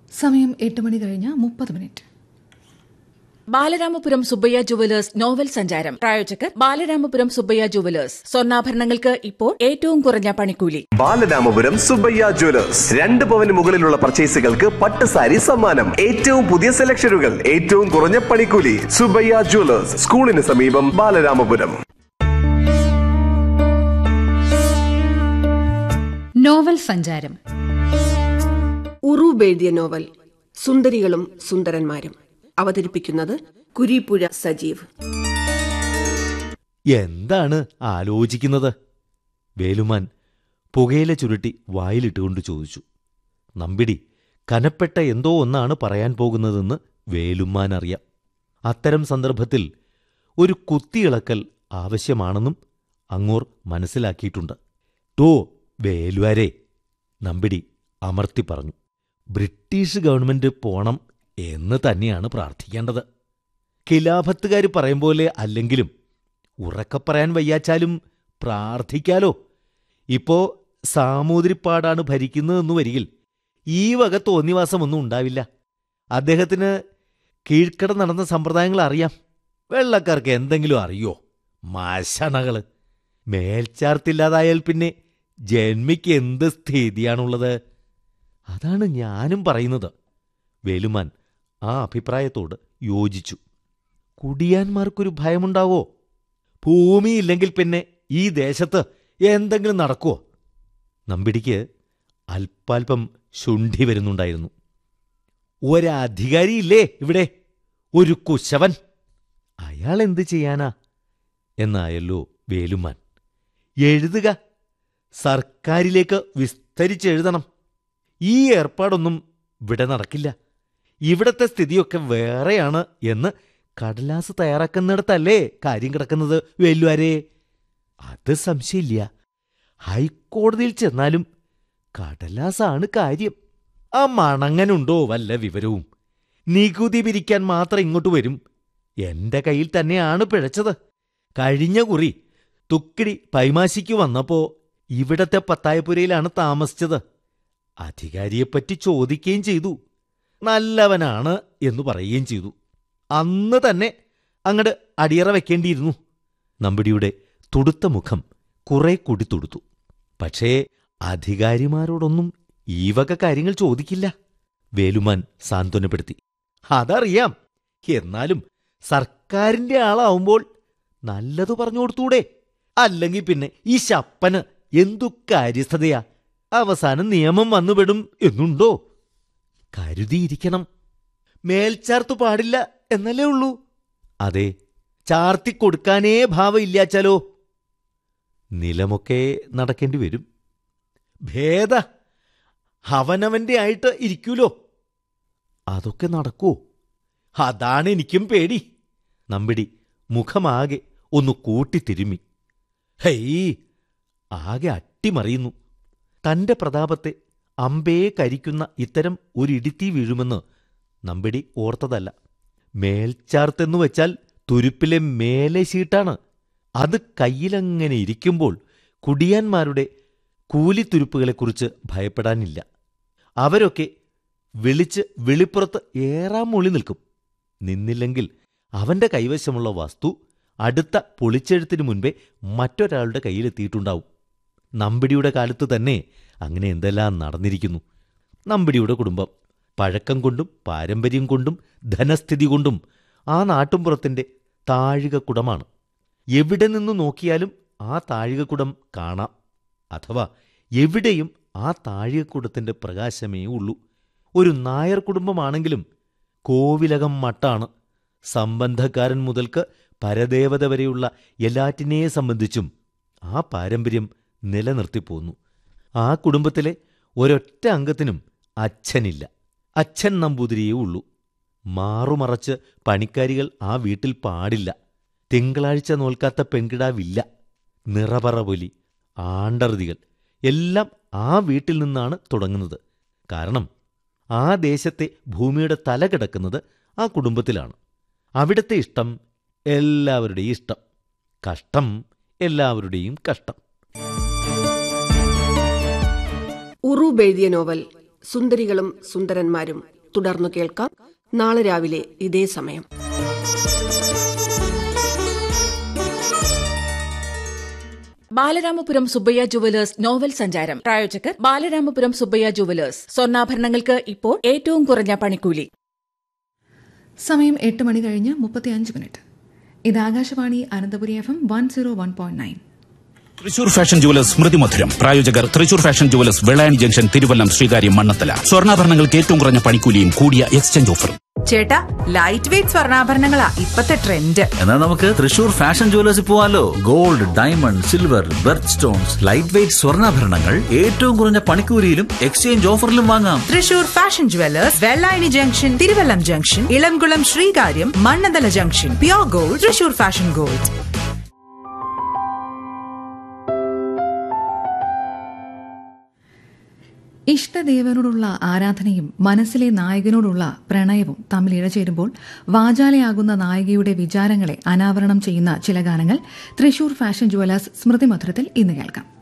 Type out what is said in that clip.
സമയം എട്ട് മണി കഴിഞ്ഞ് മുപ്പത് minute Balaramapuram Subbaiah jewellers novel സഞ്ചാരം പ്രായോജകർ ബാലരാമപുരം സുബ്ബയ്യ ജുവലേഴ്സ് സ്വർണ്ണാഭരണങ്ങൾക്ക് ഇപ്പോൾ ഏറ്റവും കുറഞ്ഞ പണിക്കൂലി ബാലരാമപുരം സുബ്ബയ്യ ജ്വല്ലേഴ്സ് രണ്ട് പവന് മുകളിലുള്ള പർച്ചേസുകൾക്ക് പട്ട് സാരി സമ്മാനം ഏറ്റവും പുതിയ സെലക്ഷനുകൾ ഏറ്റവും കുറഞ്ഞ പണിക്കൂലി സുബ്ബയ്യ ജ്വല്ലേഴ്സ് സ്കൂളിന് സമീപം ബാലരാമപുരം നോവൽ സഞ്ചാരം ഉറൂബ് എഴുതിയ നോവൽ സുന്ദരികളും സുന്ദരന്മാരും അവതരിപ്പിക്കുന്നത് കുരീപ്പുഴ സജീവ് എന്താണ് ആലോചിക്കുന്നത് വേലുമാൻ പുകയില ചുരുട്ടി വായിലിട്ടുകൊണ്ട് ചോദിച്ചു നമ്പിടി കനപ്പെട്ട എന്തോ ഒന്നാണ് പറയാൻ പോകുന്നതെന്ന് വേലുമാൻ അറിയാം അത്തരം സന്ദർഭത്തിൽ ഒരു കുത്തിയിളക്കൽ ആവശ്യമാണെന്നും അങ്ങോർ മനസ്സിലാക്കിയിട്ടുണ്ട് ടോ വേലുവാരെ നമ്പിടി അമർത്തി പറഞ്ഞു ബ്രിട്ടീഷ് ഗവൺമെന്റ് പോണം എന്ന് തന്നെയാണ് പ്രാർത്ഥിക്കേണ്ടത് ഖിലാഫത്തുകാർ പറയും പോലെ അല്ലെങ്കിലും ഉറക്കെ പറയാൻ വയ്യാച്ചാലും പ്രാർത്ഥിക്കാലോ ഇപ്പോ സാമൂതിരിപ്പാടാണ് ഭരിക്കുന്നതെന്ന് വരികിൽ ഈ വക തോന്നിവാസമൊന്നും ഉണ്ടാവില്ല അദ്ദേഹത്തിന് കീഴ്ക്കട നടന്ന സമ്പ്രദായങ്ങൾ അറിയാം വെള്ളക്കാർക്ക് എന്തെങ്കിലും അറിയോ മാശണകള് മേൽച്ചാർത്തില്ലാതായാൽ പിന്നെ ജന്മിക്ക് എന്ത് സ്ഥിതിയാണുള്ളത് അതാണ് ഞാനും പറയുന്നത് വേലുമാൻ ആ അഭിപ്രായത്തോട് യോജിച്ചു കുടിയാന്മാർക്കൊരു ഭയമുണ്ടാവോ ഭൂമിയില്ലെങ്കിൽ പിന്നെ ഈ ദേശത്ത് എന്തെങ്കിലും നടക്കുവോ നമ്പിടിക്ക് അല്പാൽപം ശുണ്ഠി വരുന്നുണ്ടായിരുന്നു ഒരധികാരിയില്ലേ ഇവിടെ ഒരു കുശവൻ അയാൾ എന്ത് ചെയ്യാനാ എന്നായല്ലോ വേലുമാൻ എഴുതുക സർക്കാരിലേക്ക് വിസ്തരിച്ചെഴുതണം ഈ ഏർപ്പാടൊന്നും ഇവിടെ നടക്കില്ല ഇവിടത്തെ സ്ഥിതിയൊക്കെ വേറെയാണ് എന്ന് കടലാസ് തയ്യാറാക്കുന്നിടത്തല്ലേ കാര്യം കിടക്കുന്നത് വേലുവാരെ അത് സംശയമില്ല ഹൈക്കോടതിയിൽ ചെന്നാലും കടലാസാണ് കാര്യം ആ മണങ്ങനുണ്ടോ വല്ല വിവരവും നികുതി പിരിക്കാൻ മാത്രം ഇങ്ങോട്ട് വരും എന്റെ കയ്യിൽ തന്നെയാണ് പിഴച്ചത് കഴിഞ്ഞ കുറി തുക്കിടി പൈമാശിക്ക് വന്നപ്പോ ഇവിടത്തെ പത്തായപുരയിലാണ് താമസിച്ചത് അധികാരിയെപ്പറ്റി ചോദിക്കുകയും ചെയ്തു നല്ലവനാണ് എന്ന് പറയുകയും ചെയ്തു അന്ന് തന്നെ അങ്ങട് അടിയറ വെക്കേണ്ടിയിരുന്നു നമ്പിടിയുടെ തുടുത്ത മുഖം കുറെ കൂടി തുടുത്തു പക്ഷേ അധികാരിമാരോടൊന്നും ഈ വക കാര്യങ്ങൾ ചോദിക്കില്ല വേലുമാൻ സാന്ത്വനപ്പെടുത്തി അതറിയാം എന്നാലും സർക്കാരിന്റെ ആളാവുമ്പോൾ നല്ലത് പറഞ്ഞു കൊടുത്തൂടെ അല്ലെങ്കിൽ പിന്നെ ഈ ശപ്പന് എന്തു കാര്യസ്ഥതയാ അവസാനം നിയമം വന്നുപെടും എന്നുണ്ടോ കരുതിയിരിക്കണം മേൽച്ചാർത്തു പാടില്ല എന്നല്ലേ ഉള്ളൂ അതെ ചാർത്തിക്കൊടുക്കാനേ ഭാവമില്ലാച്ചാലോ നിലമൊക്കെ നടക്കേണ്ടി വരും ഭേദ അവനവന്റെ ആയിട്ട് ഇരിക്കൂലോ അതൊക്കെ നടക്കൂ അതാണ് എനിക്കും പേടി നമ്പിടി മുഖമാകെ ഒന്ന് കൂട്ടിത്തിരുമ്മി ഹെയ് ആകെ അട്ടിമറിയുന്നു തന്റെ പ്രതാപത്തെ അമ്പേ കരിക്കുന്ന ഇത്തരം ഒരിടിത്തി വീഴുമെന്ന് നമ്പിടി ഓർത്തതല്ല മേൽച്ചാർത്തെന്നു വെച്ചാൽ തുരുപ്പിലെ മേലെ ശീട്ടാണ് അത് കയ്യിലങ്ങനെ ഇരിക്കുമ്പോൾ കുടിയാന്മാരുടെ കൂലിത്തുരുപ്പുകളെക്കുറിച്ച് ഭയപ്പെടാനില്ല അവരൊക്കെ വിളിച്ച് വെളിപ്പുറത്ത് ഏറാം മൊളി നിൽക്കും നിന്നില്ലെങ്കിൽ അവന്റെ കൈവശമുള്ള വസ്തു അടുത്ത പൊളിച്ചെഴുത്തിന് മുൻപേ മറ്റൊരാളുടെ കയ്യിലെത്തിയിട്ടുണ്ടാവും നമ്പിടിയുടെ കാലത്ത് തന്നെ അങ്ങനെ എന്തെല്ലാം നടന്നിരിക്കുന്നു നമ്പിടിയുടെ കുടുംബം പഴക്കം കൊണ്ടും പാരമ്പര്യം കൊണ്ടും ധനസ്ഥിതി കൊണ്ടും ആ നാട്ടുംപുറത്തിന്റെ താഴികക്കുടമാണ് എവിടെ നിന്ന് നോക്കിയാലും ആ താഴികക്കുടം കാണാം അഥവാ എവിടെയും ആ താഴികക്കുടത്തിന്റെ പ്രകാശമേ ഉള്ളൂ ഒരു നായർ കുടുംബമാണെങ്കിലും കോവിലകം മട്ടാണ് സംബന്ധക്കാരൻ മുതൽക്ക് പരദേവത വരെയുള്ള എല്ലാറ്റിനെ സംബന്ധിച്ചും ആ പാരമ്പര്യം നിലനിർത്തിപ്പോന്നു ആ കുടുംബത്തിലെ ഒരൊറ്റ അംഗത്തിനും അച്ഛനില്ല അച്ഛൻ നമ്പൂതിരിയേ ഉള്ളൂ മാറുമറച്ച് പണിക്കാരികൾ ആ വീട്ടിൽ പാടില്ല തിങ്കളാഴ്ച നോൽക്കാത്ത പെൺകിടാവില്ല നിറപറപൊലി ആണ്ടറുതികൾ എല്ലാം ആ വീട്ടിൽ നിന്നാണ് തുടങ്ങുന്നത് കാരണം ആ ദേശത്തെ ഭൂമിയുടെ തല കിടക്കുന്നത് ആ കുടുംബത്തിലാണ് അവിടുത്തെ ഇഷ്ടം എല്ലാവരുടെയും ഇഷ്ടം കഷ്ടം എല്ലാവരുടെയും കഷ്ടം ഉറൂബ് എഴുതിയ നോവൽ സുന്ദരികളും സുന്ദരന്മാരും തുടർന്നു കേൾക്കാം നാളെ രാവിലെ ഇതേ സമയം ബാലരാമപുരം സുബ്ബയ്യ ജുവലേഴ്സ് നോവൽ സഞ്ചാരം പ്രായോജകർ ബാലരാമപുരം സുബ്ബയ്യ ജുവലേഴ്സ് സ്വർണ്ണാഭരണങ്ങൾക്ക് ഇപ്പോൾ ഏറ്റവും കുറഞ്ഞ പണിക്കൂലി സമയം എട്ട് മണി കഴിഞ്ഞ് മുപ്പത്തിയഞ്ച് മിനിറ്റ് ഇത് Akashvani Ananthapuri F M one zero one point nine Thrissur fashion jewellers Smrithi Madhuram പ്രായോജകർ Thrissur fashion jewellers Vellayani junction Thiruvallam Sreekaryam Mannanthala സ്വർണ്ണാഭരണങ്ങൾക്ക് ഏറ്റവും കുറഞ്ഞ പണിക്കൂലിയും കൂടിയ എക്സ്ചേഞ്ച് ഓഫറും ചേട്ടാ ലൈറ്റ് വെയിറ്റ് സ്വർണ്ണാഭരണങ്ങളാ ഇപ്പത്തെ ട്രെൻഡ് എന്നാൽ നമുക്ക് തൃശൂർ ഫാഷൻ ജുവലേഴ്സിൽ പോവാലോ gold diamond silver birth stones light weight സ്വർണ്ണാഭരണങ്ങൾ ഏറ്റവും കുറഞ്ഞ പണിക്കൂലിയിലും എക്സ്ചേഞ്ച് ഓഫറിലും വാങ്ങാം Thrissur fashion jewellers Vellayani junction Thiruvallam junction Elamkulam Sreekaryam Mannanthala junction pure gold Thrissur fashion gold ഇഷ്ടദേവനോടുള്ള ആരാധനയും മനസ്സിലെ നായകനോടുള്ള പ്രണയവും തമ്മിൽ ഇഴചേരുമ്പോൾ വാചാലയാകുന്ന നായികയുടെ വിചാരങ്ങളെ അനാവരണം ചെയ്യുന്ന ചില ഗാനങ്ങൾ തൃശൂർ ഫാഷൻ ജുവലേഴ്സ് സ്മൃതി മധുരത്തിൽ ഇന്ന് കേൾക്കാം